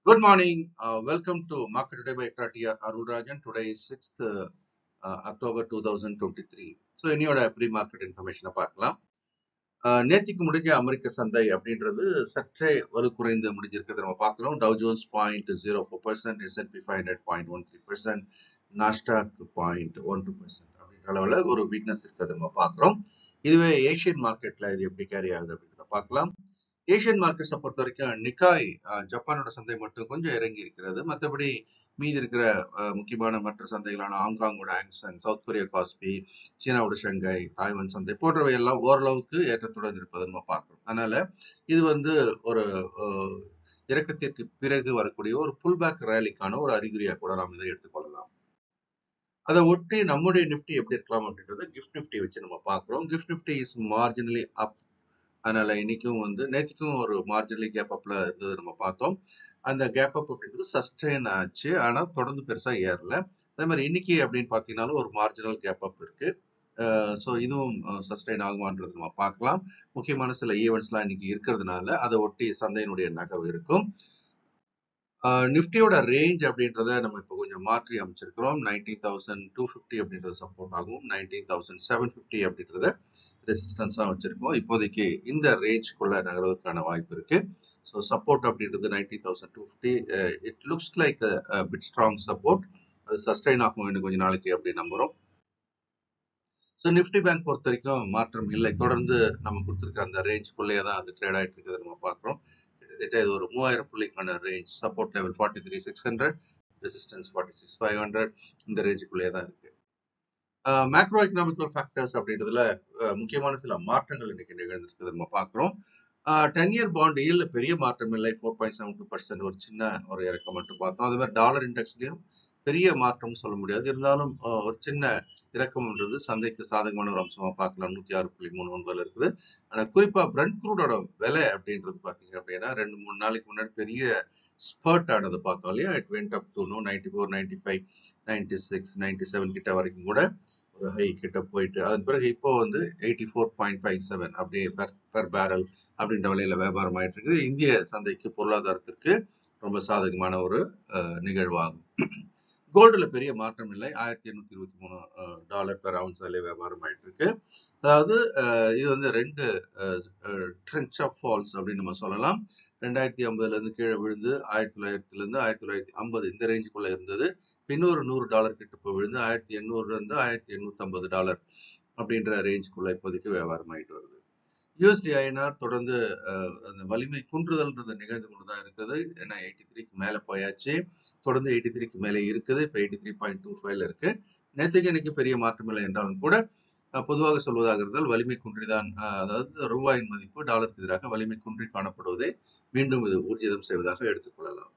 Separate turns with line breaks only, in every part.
Good morning. Uh, welcome to Market Today by Kratia Arulrajan. Today is 6th uh, uh, October 2023. So இன்னையோட pre market இன்ஃபர்மேஷனை பார்க்கலாம் அஹ், நேத்திக்கு முடிஞ்ச அமெரிக்க சந்தை அப்படின்றது சற்றே வலு குறைந்து முடிஞ்சிருக்கிறது நம்ம பார்க்கிறோம் Dow Jones point zero four percent S and P five hundred point one three percent Nasdaq point one two percent அப்படின்ற அளவில் ஒரு வீக்னஸ் இருக்கிறது நம்ம பார்க்கிறோம் இதுவே ஏஷியன் மார்க்கெட்ல இது எப்படி கேரி ஆகுது அப்படின்றத பார்க்கலாம் ஏஷியன் மார்க்கெட்ஸை பொறுத்த வரைக்கும் நிக்காய் அஹ், ஜப்பானோட சந்தை மட்டும் கொஞ்சம் இறங்கி இருக்கிறது மற்றபடி மீதி இருக்கிற அஹ், முக்கியமான மற்ற சந்தைகளான ஹாங்காங்கோட ஆங்சன் சவுத் கொரியா காஸ்பி சீனாவோட ஷங்காய் தாய்வான் சந்தை போன்றவை எல்லாம் ஓரளவுக்கு ஏற்றத்துடன் இருப்பதை நம்ம பார்க்கிறோம் அதனால இது வந்து ஒரு அஹ், இறக்கத்திற்கு பிறகு வரக்கூடிய ஒரு புல் பேக் ரேலிக்கான ஒரு அறிகுறியா கூட நாம் இதை எடுத்துக்கொள்ளலாம் அதை ஒட்டி நம்முடைய நிஃப்டி எப்படி இருக்கலாம் அப்படின்றத கிஃப்ட் நிஃப்டி வச்சு நம்ம பார்க்கிறோம் gift Nifty is marginally up அதனால இன்னைக்கும் வந்து நேற்றுக்கும் ஒரு மார்ஜினலி கேப் அப்ல இருந்தது நம்ம பார்த்தோம் அந்த கேப் அப் அப்படின்றது சஸ்டெயின் ஆச்சு ஆனா தொடர்ந்து பெருசா ஏறல அதே மாதிரி இன்னைக்கு அப்படின்னு பார்த்தீங்கன்னாலும் ஒரு மார்ஜினல் கேப் அப் இருக்கு ஸோ இதுவும் சஸ்டெயின் ஆகுமான்றது நம்ம பார்க்கலாம் முக்கியமான சில ஈவெண்ட்ஸ்லாம் இன்னைக்கு இருக்கிறதுனால அதை ஒட்டி சந்தையினுடைய நகர்வு இருக்கும் நிஃப்டியோட ரேஞ்ச் அப்படின்றத நம்ம இப்போ கொஞ்சம் மாற்றி அமைச்சிருக்கிறோம் நைன்டீன் தௌசண்ட் டூ ஃபிஃப்டி அப்படின்றது சப்போர்ட் ஆகும் நைன்டீன் தௌசண்ட் செவன் ஃபிஃப்டி அப்படின்றத ரெசிஸ்டன்ஸாக வச்சிருக்கோம் இப்போதைக்கு இந்த ரேஞ்ச்குள்ள நகர்வதற்கான வாய்ப்பு இருக்கு ஸோ சப்போர்ட் அப்படின்றது nineteen thousand two fifty it looks like bit strong support அது சஸ்டைன் ஆகும் இன்னும் கொஞ்ச நாளைக்கு அப்படி நம்புறோம் ஸோ நிஃப்டி பேங்க் பொறுத்த வரைக்கும் மாற்றம் இல்லை தொடர்ந்து நம்ம கொடுத்துருக்க அந்த ரேஞ்சுக்குள்ளேயே தான் அது ட்ரேட் ஆகிட்டு இருக்கிறத நம்ம பார்க்குறோம் கிட்டத்தட்ட இது ஒரு மூவாயிரம் புள்ளிக்கான range support level forty three six hundred resistance forty six five hundred இந்த ரேஞ்சுக்குள்ளேயே தான் இருக்கு மேக்ரோ எக்கனாமிக்கல் ஃபேக்டர்ஸ் அப்படின்றதுல அஹ், முக்கியமான சில மாற்றங்கள் இன்னைக்கு நிகழ்ந்திருக்குது நம்ம பார்க்குறோம் டென் இயர் பாண்ட் ஈல்ல பெரிய மாற்றம் இல்லை four point seven two percent ஒரு சின்ன ஒரு இறக்கம் மட்டும் பார்த்தோம் அதே மாதிரி டாலர் இண்டெக்ஸ்லயும் பெரிய மாற்றம் சொல்ல முடியாது இருந்தாலும் அஹ், ஒரு சின்ன இறக்கம்ன்றது சந்தைக்கு சாதகமான ஒரு அம்சமா பார்க்கலாம் நூத்தி ஆறு புள்ளி மூணு ஒன்பதுல இருக்குது ஆனா குறிப்பா பிரண்ட் குரூடோட விலை அப்படின்றது பாத்தீங்க அப்படின்னா ரெண்டு மூணு நாளைக்கு முன்னாடி பெரிய ஸ்பர்ட் ஆனது பார்த்தோம் இல்லையா it went up to no ninety four ninety five ninety six ninety seven கிட்ட வரைக்கும் கூட ஒரு ஹை கிட்ட போயிட்டு அதன் பிறகு இப்போ வந்து eighty four point five seven அப்படியே பெர் பேரல் அப்படின்ற விலையில வியாபாரம் ஆயிட்டு இருக்குது இந்திய சந்தைக்கு பொருளாதாரத்திற்கு ரொம்ப சாதகமான ஒரு அஹ், நிகழ்வாகும் கோல்டுல பெரிய மாற்றம் இல்லை ஆயிரத்தி எண்ணூத்தி இருபத்தி மூணு டாலர் பெர் அவுன்ஸ் அதிலே வியாபாரம் ஆயிட்டு இருக்கு அதாவது அஹ், இது வந்து ரெண்டு ட்ரென்ச் ஆஃப் ஃபால்ஸ் அப்படின்னு நம்ம சொல்லலாம் ரெண்டாயிரத்தி ஐம்பதுல இருந்து கீழே விழுந்து ஆயிரத்தி தொள்ளாயிரத்துல இருந்து ஆயிரத்தி தொள்ளாயிரத்தி ஐம்பது இந்த ரேஞ்சுக்குள்ள இருந்தது இன்னொரு நூறு டாலர் கிட்ட போய் விழுந்து ஆயிரத்தி எண்ணூறுல இருந்து ஆயிரத்தி எண்ணூத்தி ஐம்பது டாலர் அப்படின்ற ரேஞ்சுக்குள்ள இப்போதைக்கு வியாபாரம் ஆயிட்டு வருது யூஎஸ்டி ஐஎன்ஆர் தொடர்ந்து அஹ், அந்த வலிமை குன்றுதல்ன்றது நிகழ்ந்து கொண்டுதான் இருக்குது ஏன்னா எயிட்டி த்ரீக்கு மேல போயாச்சு தொடர்ந்து எயிட்டி த்ரீக்கு மேலே இருக்குது இப்போ எயிட்டி த்ரீ பாயிண்ட் டூ ஃபைவ்ல இருக்கு நேற்றுக்கு இன்னைக்கு பெரிய மாற்றம் இல்லை என்றாலும் கூட அஹ், பொதுவாக சொல்வதாக இருந்தால் வலிமை குன்றிதான் அஹ், அதாவது ரூபாயின் மதிப்பு டாலருக்கு எதிராக வலிமை குன்றி காணப்படுவதை மீண்டும் இது ஊர்ஜிதம் செய்வதாக எடுத்துக்கொள்ளலாம்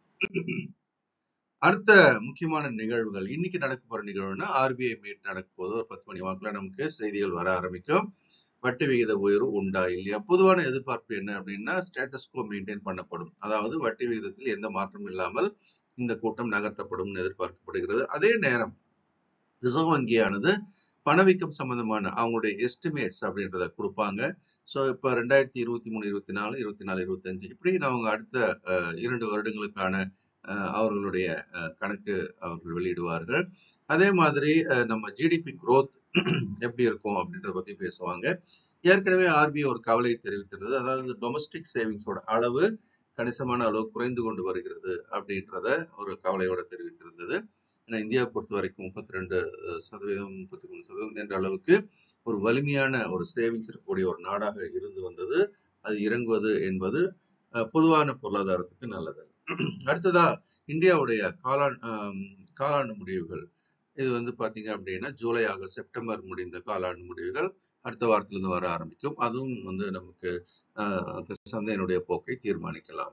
அடுத்த முக்கியமான நிகழ்வுகள் இன்னைக்கு நடக்க போற நிகழ்வுனா ஆர்பிஐ மீட் நடக்க போது ஒரு பத்து மணி வாக்குல நமக்கு செய்திகள் வர ஆரம்பிக்கும் வட்டி விகித உயர்வு உண்டா இல்லையா பொதுவான எதிர்பார்ப்பு என்ன அப்படின்னா ஸ்டேட்டஸ்கோ மெயின்டைன் பண்ணப்படும் அதாவது வட்டி விகிதத்தில் எந்த மாற்றமும் இல்லாமல் இந்த கூட்டம் நகர்த்தப்படும் எதிர்பார்க்கப்படுகிறது அதே நேரம் ரிசர்வ் வங்கியானது பணவீக்கம் சம்பந்தமான அவங்களுடைய எஸ்டிமேட்ஸ் அப்படின்றத கொடுப்பாங்க ஸோ இப்போ ரெண்டாயிரத்தி இருபத்தி மூணு இருபத்தி நாலு இருபத்தி நாலு இருபத்தஞ்சு இப்படி அவங்க அடுத்த அஹ், இரண்டு வருடங்களுக்கான அஹ், அவர்களுடைய அஹ், கணக்கு அவர்கள் வெளியிடுவார்கள் அதே மாதிரி அஹ், நம்ம ஜிடிபி growth எப்படி இருக்கும் அப்படின்றத பத்தி பேசுவாங்க ஏற்கனவே ஆர்பிஐ ஒரு கவலை தெரிவித்திருந்தது அதாவது டொமஸ்டிக் சேவிங்ஸோட அளவு கணிசமான அளவு குறைந்து கொண்டு வருகிறது அப்படின்றத ஒரு கவலையோட தெரிவித்திருந்தது ஏன்னா இந்தியாவை பொறுத்த வரைக்கும் முப்பத்தி ரெண்டு சதவீதம் முப்பத்தி மூணு சதவீதம் என்ற அளவுக்கு ஒரு வலிமையான ஒரு சேவிங்ஸ் இருக்கக்கூடிய ஒரு நாடாக இருந்து வந்தது அது இறங்குவது என்பது அஹ், பொதுவான பொருளாதாரத்துக்கு நல்லது அடுத்ததா இந்தியாவுடைய காலாண் ஆம், காலாண்டு முடிவுகள் இது வந்து பாத்தீங்க அப்படின்னா ஜூலை ஆகஸ்ட் செப்டம்பர் முடிந்த காலாண்டு முடிவுகள் அடுத்த வாரத்திலிருந்து வர ஆரம்பிக்கும் அதுவும் வந்து நமக்கு அஹ், சந்தையினுடைய போக்கை தீர்மானிக்கலாம்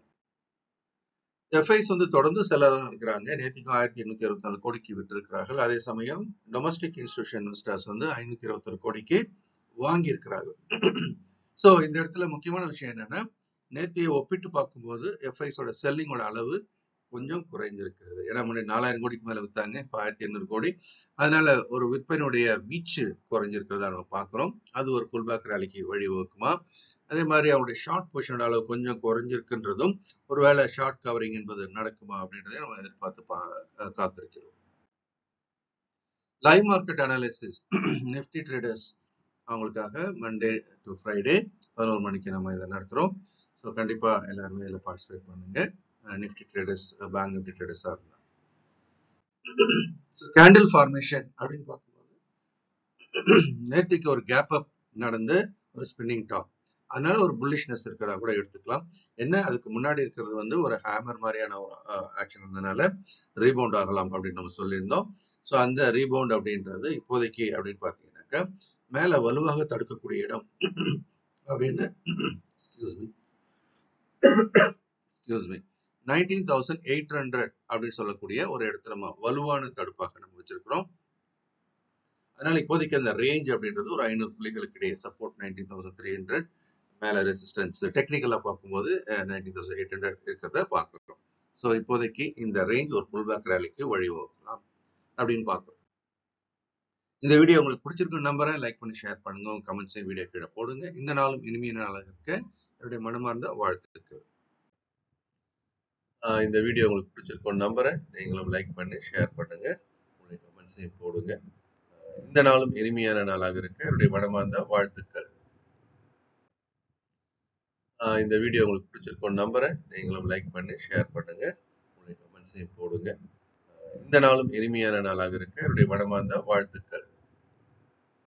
எஃப்ஐஸ் வந்து தொடர்ந்து செல்லதான் இருக்கிறாங்க நேற்றுக்கும் ஆயிரத்தி எண்ணூத்தி அறுபத்தி நாலு கோடிக்கு விட்டிருக்கிறார்கள் அதே சமயம் டொமஸ்டிக் இன்ஸ்டிடியூஷன் இன்வெஸ்டர்ஸ் வந்து ஐநூத்தி இருபத்தொரு கோடிக்கு வாங்கி இருக்கிறார்கள் ஸோ இந்த இடத்துல முக்கியமான விஷயம் என்னன்னா நேத்தியை ஒப்பிட்டு பார்க்கும்போது எஃப்ஐஸோட செல்லிங்கோட அளவு கொஞ்சம் குறைந்திருக்கிறது ஏன்னா முன்னாடி நாலாயிரம் கோடிக்கு மேல வித்தாங்க இப்ப ஆயிரத்தி எண்ணூறு கோடி அதனால ஒரு விற்பனையுடைய வீச்சு குறைஞ்சிருக்கிறதா நம்ம பார்க்கிறோம் அது ஒரு புல்பேக் ரேலிக்கு வழிவகுக்குமா அதே மாதிரி அவருடைய ஷார்ட் பொசிஷனோட அளவு கொஞ்சம் குறைஞ்சிருக்குன்றதும் ஒருவேளை ஷார்ட் கவரிங் என்பது நடக்குமா அப்படின்றதை நம்ம எதிர்பார்த்து பா காத்திருக்கிறோம் live market analysis Nifty traders அவங்களுக்காக மண்டே டு ஃப்ரைடே பதினோரு மணிக்கு நம்ம இதை நடத்துகிறோம் ஸோ கண்டிப்பாக எல்லாருமே இதில் பார்ட்டிசிபேட் பண்ணுங்க நிஃப்டி ட்ரேடர்ஸ் பேங்க் நிஃப்டி ட்ரேடர்ஸாக இருந்தால் ஸோ கேண்டில் ஃபார்மேஷன் அப்படின்னு பார்க்கும்போது நேற்றுக்கு ஒரு கேப் அப் நடந்து ஒரு ஸ்பின்னிங் டாப் அதனால ஒரு புல்லிஷ்னஸ் இருக்கிறதா கூட எடுத்துக்கலாம் என்ன அதுக்கு முன்னாடி இருக்கிறது வந்து ஒரு ஹேமர் மாதிரியான ஒரு ஆக்ஷன் இருந்ததுனால ரீபவுண்ட் ஆகலாம் அப்படின்னு நம்ம சொல்லியிருந்தோம் ஸோ அந்த ரீபவுண்ட் அப்படின்றது இப்போதைக்கு அப்படின்னு பார்த்தீங்கன்னாக்கா மேல வலுவாக தடுக்கக்கூடிய இடம் அப்படின்னு excuse me excuse me nineteen thousand eight hundred அப்படின்னு சொல்லக்கூடிய ஒரு இடத்துல நம்ம வலுவான தடுப்பாக நம்ம வச்சிருக்கிறோம் அதனால இப்போதைக்கு அந்த ரேஞ்ச் அப்படின்றது ஒரு ஐநூறு புள்ளிகளுக்கு இடையே support nineteen thousand three hundred மேல ரெசிஸ்டன்ஸ் டெக்னிக்கலா பார்க்கும்போது நைன்டீன் தௌசண்ட் எயிட் ஹண்ட்ரட் இருக்கிறத பார்க்குறோம் ஸோ இப்போதைக்கு இந்த ரேஞ்ச் ஒரு புல் பேக் ரேலிக்கு வழிவகுக்கலாம் அப்படின்னு பார்க்குறோம் இந்த வீடியோ உங்களுக்கு பிடிச்சிருக்கு நம்பரை லைக் பண்ணி ஷேர் பண்ணுங்க உங்க கமெண்ட்ஸை வீடியோ கீழே போடுங்க இந்த நாளும் இனிமைய நாளாக இருக்க என்னுடைய மனமார்ந்த வாழ்த்துக்கு இந்த வீடியோ உங்களுக்கு பிடிச்சிருக்கும் நம்பரை நீங்களும் லைக் பண்ணி ஷேர் பண்ணுங்க உங்களுடைய கமெண்ட்ஸையும் போடுங்க இந்த நாளும் இனிமையான நாளாக இருக்க என்னுடைய மனமார்ந்த வாழ்த்துக்கள் இந்த வீடியோ உங்களுக்கு பிடிச்சிருக்கும் நம்பரை நீங்களும் லைக் பண்ணி ஷேர் பண்ணுங்க உங்களுடைய கமெண்ட்ஸையும் போடுங்க இந்த நாளும் இனிமையான நாளாக இருக்க என்னுடைய மனமார்ந்த வாழ்த்துக்கள்